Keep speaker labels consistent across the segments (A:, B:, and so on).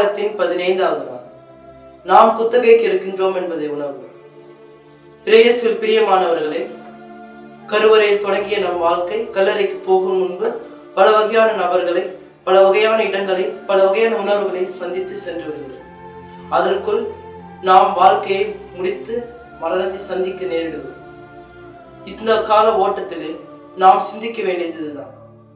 A: தவக்காலத்தின் பதினைந்தாவது நாள் நாம் குத்தகைக்கு இருக்கின்றோம் என்பதை உணர்வு பிரேயஸில் பிரியமானவர்களே கருவறையில் தொடங்கிய நம் வாழ்க்கை கல்லறைக்கு போகும் முன்பு பல வகையான நபர்களை பல வகையான இடங்களை பல வகையான உணர்வுகளை சந்தித்து சென்று வருகிறது அதற்குள் நாம் வாழ்க்கையை முடித்து மரணத்தை சந்திக்க நேரிடுவோம் இந்த கால ஓட்டத்திலே நாம் சிந்திக்க வேண்டியது இதுதான்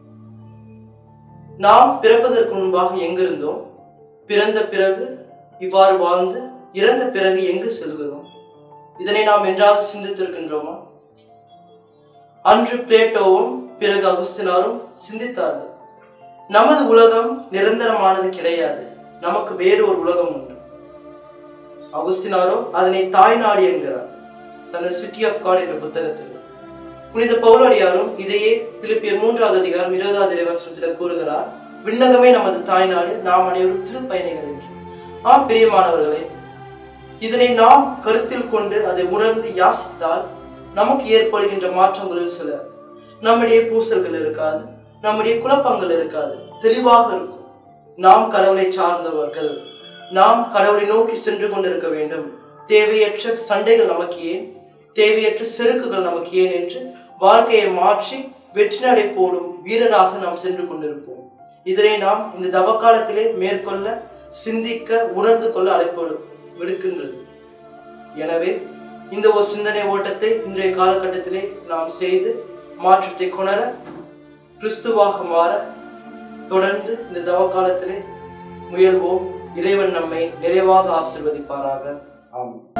A: நாம் பிறப்பதற்கு முன்பாக எங்கிருந்தோம் பிறந்த பிறகு இவ்வாறு வாழ்ந்து இறந்த பிறகு எங்கு செல்கிறோம் இதனை நாம் என்றாவது சிந்தித்திருக்கின்றோமா அன்று பிளேட்டோவும் பிறகு அகுஸ்தினாரும் சிந்தித்தார்கள் நமது உலகம் நிரந்தரமானது கிடையாது நமக்கு வேறு ஒரு உலகம் உண்டு அகுஸ்தினாரோ அதனை தாய்நாடு என்கிறார் தனது சிட்டி ஆஃப் காட் என்ற புத்தகத்தில் புனித பவுலடியாரும் இதையே பிலிப்பியர் மூன்றாவது அதிகாரம் இருபதாவது இறைவசனத்தில் கூறுகிறார் விண்ணகமே நமது தாய்நாடு நாம் அனைவரும் திருப்பயணிகள் என்று ஆம் பிரியமானவர்களே இதனை நாம் கருத்தில் கொண்டு அதை உணர்ந்து யாசித்தால் நமக்கு ஏற்படுகின்ற மாற்றங்களில் சில நம்முடைய பூசல்கள் இருக்காது நம்முடைய குழப்பங்கள் இருக்காது தெளிவாக இருக்கும் நாம் கடவுளை சார்ந்தவர்கள் நாம் கடவுளை நோக்கி சென்று கொண்டிருக்க வேண்டும் தேவையற்ற சண்டைகள் நமக்கு ஏன் தேவையற்ற செருக்குகள் நமக்கு ஏன் என்று வாழ்க்கையை மாற்றி வெற்றி நடை போடும் வீரராக நாம் சென்று கொண்டிருப்போம் இதனை நாம் இந்த தவக்காலத்திலே மேற்கொள்ள சிந்திக்க உணர்ந்து கொள்ள அழைப்பு விடுக்கின்றது எனவே இந்த ஒரு சிந்தனை ஓட்டத்தை இன்றைய காலகட்டத்திலே நாம் செய்து மாற்றத்தை கொணர கிறிஸ்துவாக மாற தொடர்ந்து இந்த தவக்காலத்திலே முயல்வோம் இறைவன் நம்மை நிறைவாக ஆசிர்வதிப்பாராக ஆமென்